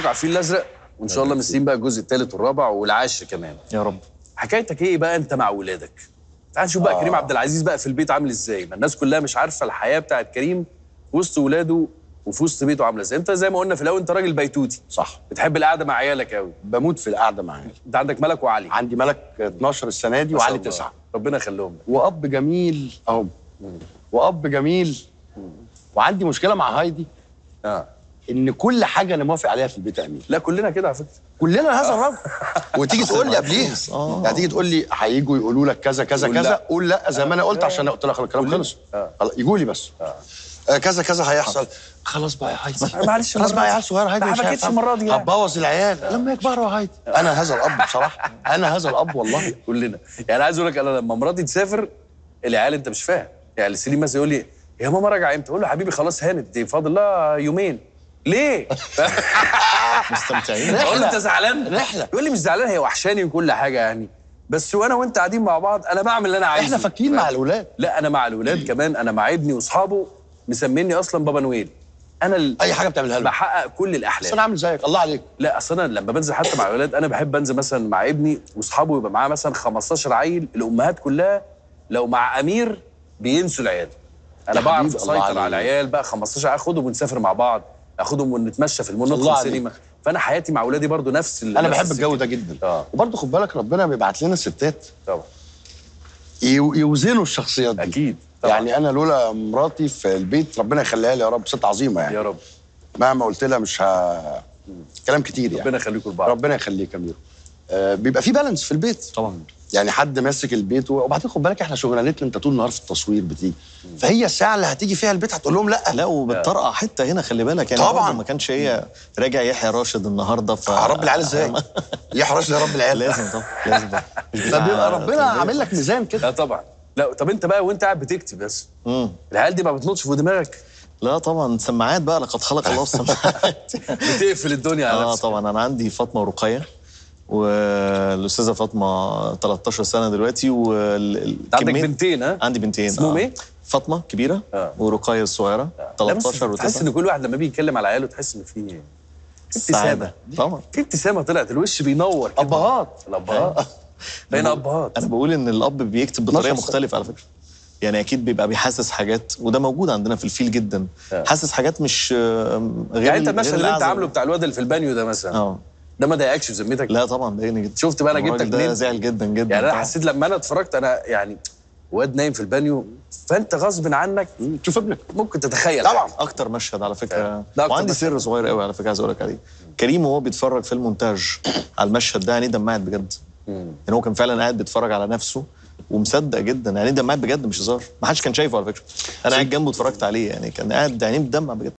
مبروك على الفيل الازرق وان شاء الله مستنيين بقى الجزء الثالث والرابع والعاشر كمان يا رب حكايتك ايه بقى انت مع ولادك تعال نشوف بقى كريم عبد العزيز بقى في البيت عامل ازاي ما الناس كلها مش عارفه الحياه بتاعت كريم في وسط ولاده وفي وسط بيته عامله ازاي انت زي ما قلنا في الاول انت راجل بيتوتي صح بتحب القعده مع عيالك قوي بموت في القعده معاه انت عندك ملك وعلي عندي ملك 12 السنه دي ما شاء وعلي الله. تسعه ربنا يخليهم لك. واب جميل اهو واب جميل وعندي مشكله مع هايدي اه ان كل حاجه انا موافق عليها في البيت يا امين لا كلنا كده على فكره كلنا هذا الرجل وتيجي تقول لي قبليها آه. يعني تيجي تقول لي هيجوا يقولوا لك كذا كذا قول كذا لا. قول لا زي ما انا قلت عشان قلت لك الكلام كلنا. خلص آه. خلاص، يجوا لي بس آه، كذا كذا هيحصل خلاص بقى يا هايدي معلش خلاص المرة بقى دي. يا عيال صغيره هايدي ما مش حبكتش هيفهم. المرة دي يعني. هتبوظ العيال لما يكبروا يا هايدي انا هذا الاب بصراحه انا هذا الاب والله كلنا يعني عايز اقول لك انا لما مراتي تسافر العيال انت مش فاهم يعني سليم مثلا يقول لي يا ماما راجعه امتى؟ اقول له حبيبي خلاص هانت دي فاضل لها يومين ليه؟ مستمتعين اقول له انت زعلان؟ رحلة. يقول لي مش زعلان هي وحشاني وكل حاجه يعني بس وانا وانت قاعدين مع بعض انا بعمل اللي انا عايزه احنا فاكين مع الاولاد لا انا مع الولاد كمان انا مع ابني واصحابه مسميني اصلا بابا نويل انا ال... اي حاجه بتعملها له بحقق كل بس الاحلام انا عامل زيك الله عليك لا اصل انا لما بنزل حتى مع الولاد انا بحب انزل مثلا مع ابني واصحابه يبقى معاه مثلا 15 عيل الامهات كلها لو مع امير بينسوا العيال انا يا بعرف حبيبي، الله اسيطر عليك. على العيال بقى 15 اخدهم ونسافر مع بعض اخدهم ونتمشى في المول الله ندخل عليك. سينما فانا حياتي مع اولادي برضو نفس ال- انا نفس بحب الجو السكة. ده جدا اه وبرضه خد بالك ربنا بيبعت لنا ستات طبعا يو- يوزنوا الشخصيات دي اكيد طبعا يعني انا لولا مراتي في البيت ربنا يخليها لي يا رب ست عظيمه يعني يا رب مهما قلت لها مش ه... كلام كتير يعني ربنا يخليكم لبعض ربنا يخليك يا ميرو آه بيبقى في بالانس في البيت طبعا يعني حد ماسك البيت و- وبعدين خد بالك احنا شغلانتنا انت طول النهار في التصوير بتيجي فهي الساعه اللي هتيجي فيها البيت هتقول لهم لا لا وبتطرقع حته هنا خلي بالك يعني طبعاً. برضه ما كانش هي راجع يحيى راشد النهارده ف يا رب العيال ازاي يا حراش يا رب العيال لازم طبعا لازم طبعا مش بتاع فبيبقى ربنا تربية. عامل لك ميزان كده لا طبعا لا طب انت بقى وانت قاعد بتكتب بس مم. العيال دي ما بتنطش في دماغك لا طبعا سماعات بقى لقد خلق الله السماعات بتقفل الدنيا على اه نفسك طبعا انا عندي فاطمه ورقيه والاستاذه فاطمه 13 سنه دلوقتي وال انت عندك كمية- بنتين ها عندي بنتين اسمهم آه. ايه؟ فاطمه كبيره آه. ورقيه الصغيره لا بس 13 تحس و9 ان كل واحد لما بيجي يتكلم على عياله تحس ان في سعاده طبعا في ابتسامه طلعت الوش بينور كده. ابهات الابهات بين ابهات انا بقول ان الاب بيكتب 12 بطريقه سنة. مختلفه على فكره يعني اكيد بيبقى بيحسس حاجات وده موجود عندنا في الفيل جدا آه. حاسس حاجات مش آه، غير يعني انت غير المشهد اللي انت الأعزب. عامله بتاع الواد اللي في البانيو ده مثلا اه ده ما ضايقكش في ذمتك لا طبعا ضايقني جدا شفت بقى انا الراجل جبتك ده منين زعل جدا جدا يعني انا طبعاً. حسيت لما انا اتفرجت انا يعني واد نايم في البانيو فانت غصب عنك شوف ابنك ممكن تتخيل طبعا اكتر مشهد على فكره ده أكتر وعندي مشهد. سر صغير قوي على فكره عايز اقول لك عليه كريم وهو بيتفرج في المونتاج على المشهد ده يعني دمعت بجد يعني هو كان فعلا قاعد بيتفرج على نفسه ومصدق جدا يعني دمعت بجد مش هزار ما حدش كان شايفه على فكره انا قاعد جنبه اتفرجت عليه يعني كان قاعد عينيه بتدمع بجد